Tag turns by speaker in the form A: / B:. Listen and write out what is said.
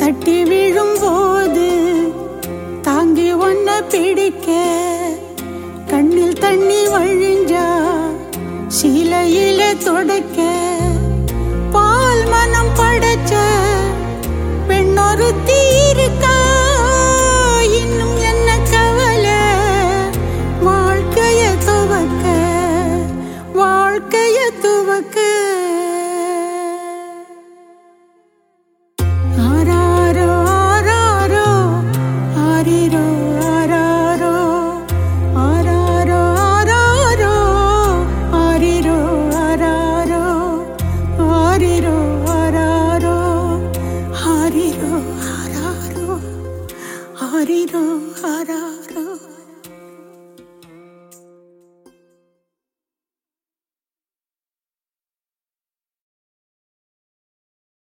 A: தட்டி விழும்போது தாங்கி ஒன்ன பிடிக்க கண்ணில் தண்ணி வழிஞ்சா சீலையில தொடக்க பால் மனம் படைச்ச பெண்ணொரு தீருக்கா இன்னும் என்ன கவலை வாழ்க்கைய துவக்க வாழ்க்கைய துவக்க ஆராரோ ஆராரோ ஆரிரோ ஆராரோ ஆராரோ ஆராரோ ஆரிரோ ஆராரோ ஆரிரோ ஆராரோ ஆரிரோ ஆராரோ ஆரிரோ ஆராரோ